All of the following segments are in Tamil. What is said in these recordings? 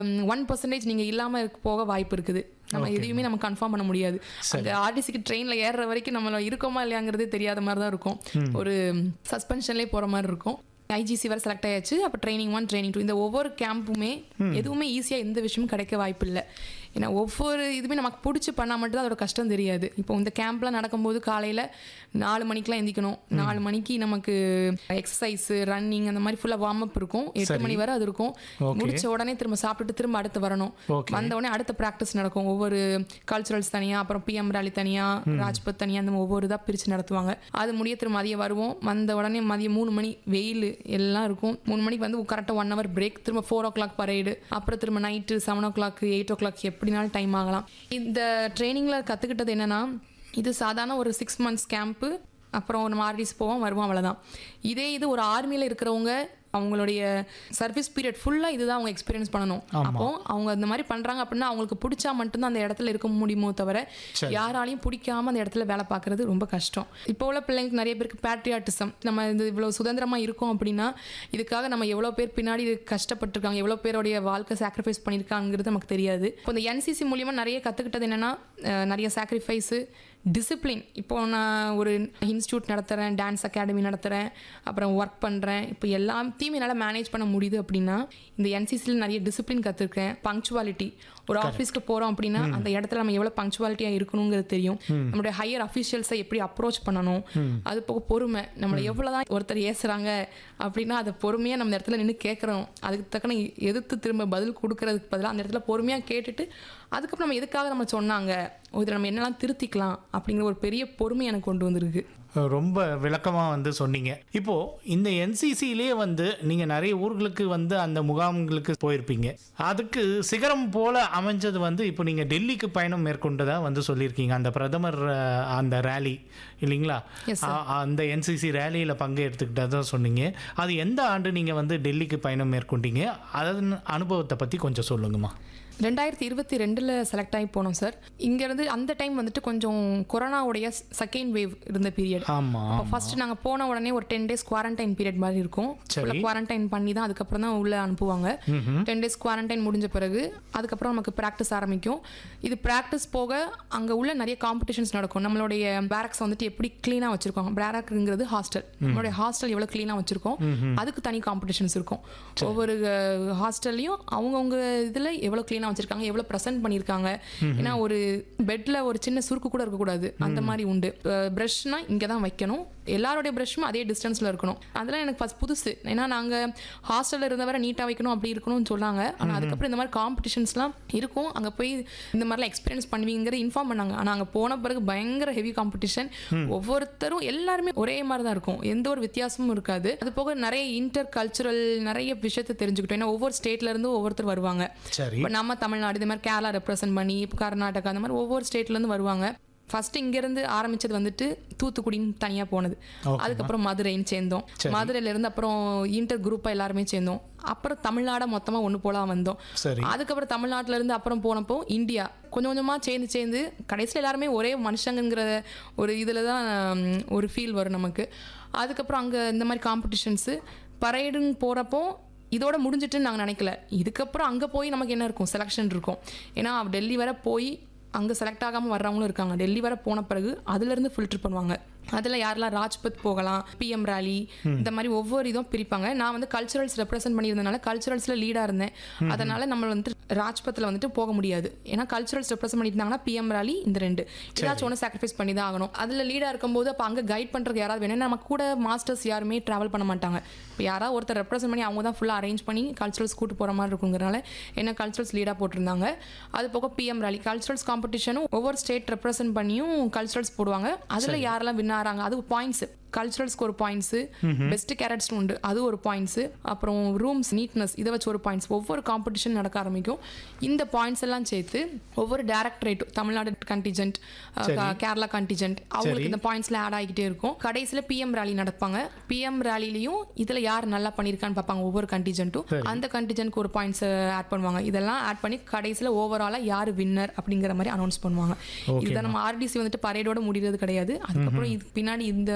ஒன் பர்சன்டேஜ் நீங்கள் இல்லாமல் போக வாய்ப்பு இருக்குது நம்ம எதையுமே நம்ம கன்ஃபார்ம் பண்ண முடியாது அங்கே ஆர்டிசிக்கு ட்ரெயினில் ஏறுற வரைக்கும் நம்ம இருக்கோமா இல்லையாங்கிறதே தெரியாத மாதிரி தான் இருக்கும் ஒரு சஸ்பென்ஷன்லேயே போகிற மாதிரி இருக்கும் ஐஜிசி வரை செலக்ட் ஆயாச்சு அப்போ ட்ரைனிங் ஒன் ட்ரைனிங் டூ இந்த ஒவ்வொரு கேம்புமே எதுவுமே ஈஸியாக எந்த விஷயமும் கிடைக்க வாய்ப்பு இல்லை ஏன்னா ஒவ்வொரு இதுவுமே நமக்கு பிடிச்சி பண்ணால் மட்டும்தான் அதோட கஷ்டம் தெரியாது இப்போ இந்த கேம்ப்லாம் நடக்கும்போது காலையில் நாலு மணிக்கெலாம் எந்திக்கணும் நாலு மணிக்கு நமக்கு எக்ஸசைஸ் ரன்னிங் அந்த மாதிரி ஃபுல்லாக வார்ம் அப் இருக்கும் எட்டு மணி வரை அது இருக்கும் முடிச்ச உடனே திரும்ப சாப்பிட்டுட்டு திரும்ப அடுத்து வரணும் Okay. வந்த உடனே அடுத்த ப்ராக்டிஸ் நடக்கும் ஒவ்வொரு கல்ச்சுரல்ஸ் தனியாக அப்புறம் பிஎம் ராலி தனியாக ராஜ்பத் தனியாக அந்த ஒவ்வொரு இதாக பிரித்து நடத்துவாங்க அது முடிய திரும்ப மதியம் வருவோம் வந்த உடனே மதியம் மூணு மணி வெயில் எல்லாம் இருக்கும் மூணு மணிக்கு வந்து கரெக்டாக ஒன் ஹவர் பிரேக் திரும்ப ஃபோர் ஓ கிளாக் பரேடு அப்புறம் திரும்ப night seven o'clock eight o'clock எப்படினாலும் டைம் ஆகலாம் இந்த ட்ரைனிங்கில் கற்றுக்கிட்டது என்னென்னா இது சாதாரண ஒரு சிக்ஸ் மந்த்ஸ் கேம்ப்பு அப்புறம் நம்ம ஆர்டிஸ் போவோம் வருவோம் அவ்வளோதான் இதே இது ஒரு ஆர்மியில் இருக்கிறவங்க அவங்களுடைய சர்வீஸ் பீரியட் ஃபுல்லாக இதுதான் அவங்க எக்ஸ்பீரியன்ஸ் பண்ணணும் அப்போ அவங்க அந்த மாதிரி பண்ணுறாங்க அப்படின்னா அவங்களுக்கு பிடிச்சா மட்டும்தான் அந்த இடத்துல இருக்க முடியுமோ தவிர யாராலையும் பிடிக்காம அந்த இடத்துல வேலை பார்க்குறது ரொம்ப கஷ்டம் இப்போ உள்ள பிள்ளைங்களுக்கு நிறைய பேருக்கு பேட்ரியாட்டிசம் நம்ம இந்த இவ்வளோ சுதந்திரமாக இருக்கோம் அப்படின்னா இதுக்காக நம்ம எவ்வளோ பேர் பின்னாடி கஷ்டப்பட்டிருக்காங்க எவ்வளோ பேருடைய வாழ்க்கை சாக்ரிஃபைஸ் பண்ணியிருக்காங்கிறது நமக்கு தெரியாது இப்போ இந்த என்சிசி மூலியமாக நிறைய கற்றுக்கிட்டது என்னென்னா நிறைய சாக்ரிஃபைஸு டிசிப்ளின் இப்போ நான் ஒரு இன்ஸ்டியூட் நடத்துகிறேன் டான்ஸ் அகாடமி நடத்துகிறேன் அப்புறம் ஒர்க் பண்ணுறேன் இப்போ எல்லாத்தையும் என்னால் மேனேஜ் பண்ண முடியுது அப்படின்னா இந்த என்சிசியில் நிறைய டிசிப்ளின் கற்றுருக்கேன் பங்க்சுவாலிட்டி ஒரு ஆஃபீஸ்க்கு போகிறோம் அப்படின்னா அந்த இடத்துல நம்ம எவ்வளோ பங்க்சுவாலிட்டியாக இருக்கணுங்கிறது தெரியும் நம்மளுடைய ஹையர் அஃபீஷியல்ஸை எப்படி அப்ரோச் பண்ணணும் அது போக பொறுமை நம்மளை எவ்வளோ தான் ஒருத்தர் ஏசுகிறாங்க அப்படின்னா அதை பொறுமையாக நம்ம இந்த இடத்துல நின்று கேட்குறோம் அதுக்கு தக்கன எதிர்த்து திரும்ப பதில் கொடுக்கறதுக்கு பதிலாக அந்த இடத்துல பொறுமையாக கேட்டுட்டு அதுக்கப்புறம் நம்ம எதுக்காக நம்ம சொன்னாங்க இதில் நம்ம என்னெல்லாம் திருத்திக்கலாம் அப்படிங்கிற ஒரு பெரிய பொறுமை எனக்கு கொண்டு வந்திருக்கு ரொம்ப விளக்கமாக வந்து சொன்னீங்க இப்போ இந்த என்சிசிலேயே வந்து நீங்கள் நிறைய ஊர்களுக்கு வந்து அந்த முகாம்களுக்கு போயிருப்பீங்க அதுக்கு சிகரம் போல அமைஞ்சது வந்து இப்போ நீங்கள் டெல்லிக்கு பயணம் மேற்கொண்டதா வந்து சொல்லியிருக்கீங்க அந்த பிரதமர் அஹ், அந்த ரேலி இல்லைங்களா Yes, அ- அந்த என்சிசி ரேலியில் பங்கு எடுத்துக்கிட்டதா சொன்னீங்க அது எந்த ஆண்டு நீங்கள் வந்து டெல்லிக்கு பயணம் மேற்கொண்டீங்க அதன் அனுபவத்தை பற்றி கொஞ்சம் சொல்லுங்கம்மா ரெண்டாயிரத்தி இருபத்தி ரெண்டில் செலக்ட் ஆகி போனோம் சார் இங்கேருந்து அந்த டைம் வந்துட்டு கொஞ்சம் கொரோனாவுடைய செகண்ட் வேவ் இருந்த பீரியட் ஆமாம் அப்போ ஃபர்ஸ்ட் நாங்கள் போன உடனே ஒரு டென் டேஸ் குவாரண்டைன் பீரியட் மாதிரி இருக்கும் சரி. குவாரண்டைன் பண்ணி தான் அதுக்கப்புறம் தான் உள்ளே அனுப்புவாங்க டென் டேஸ் குவாரண்டைன் முடிஞ்ச பிறகு அதுக்கப்புறம் நமக்கு ப்ராக்டிஸ் ஆரம்பிக்கும் இது ப்ராக்டிஸ் போக அங்கே உள்ள நிறைய காம்படிஷன்ஸ் நடக்கும் நம்மளுடைய பேரக்ஸ் வந்துட்டு எப்படி க்ளீனாக வச்சிருக்கோம் பேரக்ங்கிறது ஹாஸ்டல் நம்மளுடைய ஹாஸ்டல் எவ்வளோ க்ளீனாக வச்சிருக்கோம் அதுக்கு தனி காம்படிஷன்ஸ் இருக்கும் ஒவ்வொரு ஹாஸ்டல்லையும் அவங்கவுங்க இதில் எவ்வளோ க்ளீனாக வச்சிருக்காங்க எவ்வளோ ப்ரெசென்ட் பண்ணியிருக்காங்க ஏன்னா ஒரு பெட்ல ஒரு சின்ன சுருக்கு கூட இருக்கக்கூடாது அந்த மாதிரி உண்டு ப்ரஷ்னா இங்கே தான் வைக்கணும் எல்லாருடைய ப்ரஷ்ஷும் அதே டிஸ்டன்ஸில் இருக்கணும் அதெல்லாம் எனக்கு ஃபஸ்ட் புதுசு ஏன்னா நாங்கள் ஹாஸ்டலில் இருந்த வரை நீட்டாக வைக்கணும் அப்படி இருக்கணும்னு சொன்னாங்க ஆனால் அதுக்கப்புறம் இந்த மாதிரி காம்படிஷன்ஸ்லாம் இருக்கும் அங்கே போய் இந்த மாதிரிலாம் எக்ஸ்பீரியன்ஸ் பண்ணுவீங்கிறது இன்ஃபார்ம் பண்ணாங்க ஆனால் அங்கே போன பிறகு பயங்கர ஹெவி காம்படிஷன் ஒவ்வொருத்தரும் எல்லாருமே ஒரே மாதிரி தான் இருக்கும் எந்த ஒரு வித்தியாசமும் இருக்காது அது போக நிறைய இன்டர் கல்ச்சுரல் நிறைய விஷயத்தை தெரிஞ்சுக்கிட்டோம் ஏன்னா ஒவ்வொரு ஸ்டேட்ல இருந்து ஒவ்வொருத்தர் வருவாங்க சரி இப்போ நம்ம தமிழ்நாடு இந்த மாதிரி கேரளா ரெப்ரசென்ட் பண்ணி இப்போ கர்நாடகா அந்த மாதிரி ஒவ்வொரு ஸ்டேட்லேருந்து வருவாங்க ஃபர்ஸ்ட் இங்கேருந்து ஆரம்பிச்சது வந்துட்டு தூத்துக்குடின்னு தனியாக போனது அதுக்கப்புறம் மதுரைன்னு சேர்ந்தோம் மதுரையிலேருந்து அப்புறம் இன்டர் குரூப்பாக எல்லாருமே சேர்ந்தோம் அப்புறம் தமிழ்நாடை மொத்தமாக ஒன்று போல வந்தோம் சரி அதுக்கப்புறம் தமிழ்நாட்டுல இருந்து அப்புறம் போனப்போ இந்தியா கொஞ்சம் கொஞ்சமாக சேர்ந்து சேர்ந்து கடைசியில் எல்லாருமே ஒரே மனுஷங்கிற ஒரு இதில் தான் உம், ஒரு ஃபீல் வரும் நமக்கு அதுக்கப்புறம் அங்கே இந்த மாதிரி காம்படிஷன்ஸு பரேடுன்னு போகிறப்போ இதோட முடிஞ்சிட்டுன்னு நாங்கள் நினைக்கல இதுக்கப்புறம் அங்கே போய் நமக்கு என்ன இருக்கும் செலெக்ஷன் இருக்கும் ஏன்னா டெல்லி வரை போய் அங்கே செலக்ட் ஆகாமல் வர்றவங்களும் இருக்காங்க டெல்லி வரை போன பிறகு அதுலேருந்து ஃபில்டர் பண்ணுவாங்க அதில் யாரெல்லாம் ராஜ்பத் போகலாம் பிஎம் ராலி இந்த மாதிரி ஒவ்வொரு இதுவும் பிரிப்பாங்க நான் வந்து கல்ச்சுரல்ஸ் ரெப்ரசென்ட் பண்ணியிருந்தனால கல்ச்சுரல்ஸில் லீடாக இருந்தேன் அதனால நம்ம வந்துட்டு ராஜ்பத்தில் வந்துட்டு போக முடியாது ஏன்னா கல்ச்சுரல்ஸ் ரெப்ரசென்ட் பண்ணியிருந்தாங்கன்னா பிஎம் ராலி இந்த ரெண்டு ஏதாச்சும் ஒன்று சாக்ரிஃபைஸ் பண்ணி தான் ஆகணும் அதில் லீடாக இருக்கும்போது அப்போ அங்கே கைட் பண்ணுறதுக்கு யாராவது வேணும் நம்ம கூட மாஸ்டர்ஸ் யாருமே ட்ராவல் பண்ண மாட்டாங்க இப்போ யாராவது ஒருத்தர் ரெப்ரசென்ட் பண்ணி அவங்க தான் ஃபுல்லாக அரேஞ்ச் பண்ணி கல்ச்சுரல்ஸ் கூட்டு போகிற மாதிரி இருக்குங்கிறனால என்ன கல்ச்சுரல்ஸ் லீடாக போட்டிருந்தாங்க அது போக பிஎம் ராலி கல்ச்சுரல்ஸ் காம்படிஷனும் ஒவ்வொரு ஸ்டேட் ரெப்ரசென்ட் பண்ணியும் கல்ச்சுரல்ஸ் போடுவாங்க அதில் யாரெல்லாம் வின் ஆறாங்க அது பாயிண்ட்ஸ் கல்ச்சுரல்ஸ்க்கு ஒரு பாயிண்ட்ஸு பெஸ்ட் கேரட்ஸ் உண்டு அது ஒரு பாயிண்ட்ஸு அப்புறம் ரூம்ஸ் நீட்னஸ் இதை வச்சு ஒரு பாயிண்ட்ஸ் ஒவ்வொரு காம்படிஷன் நடக்க ஆரம்பிக்கும் இந்த பாயிண்ட்ஸ் எல்லாம் சேர்த்து ஒவ்வொரு டேரக்டரேட்டும் தமிழ்நாடு கண்டிஜென்ட் கேரளா கண்டிஜென்ட் அவங்களுக்கு இந்த பாயிண்ட்ஸ்ல ஆட் ஆகிக்கிட்டே இருக்கும் கடைசியில் பிஎம் ரேலி நடப்பாங்க பிஎம் ரேலிலையும் இதில் யார் நல்லா பண்ணியிருக்கான்னு பார்ப்பாங்க ஒவ்வொரு கண்டிஜென்ட்டும் அந்த கண்டிஜென்ட்க்கு ஒரு பாயிண்ட்ஸ் ஆட் பண்ணுவாங்க இதெல்லாம் ஆட் பண்ணி கடைசியில் ஓவராலாக யார் வின்னர் அப்படிங்கிற மாதிரி அனௌன்ஸ் பண்ணுவாங்க இதுதான் நம்ம ஆர்டிசி வந்துட்டு பரேடோட முடிகிறது கிடையாது அதுக்கப்புறம் இதுக்கு பின்னாடி இந்த மாதிரியான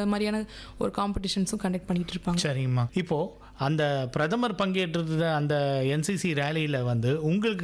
ஒரு காம்படிஷன்ஸும் கண்டக்ட் பண்ணிட்டு இருப்பாங்க சரிங்கம்மா இப்போ அந்த பிரதமர் பங்கேற்றது அந்த என்சிசி ரேலியில் வந்து உங்களுக்கு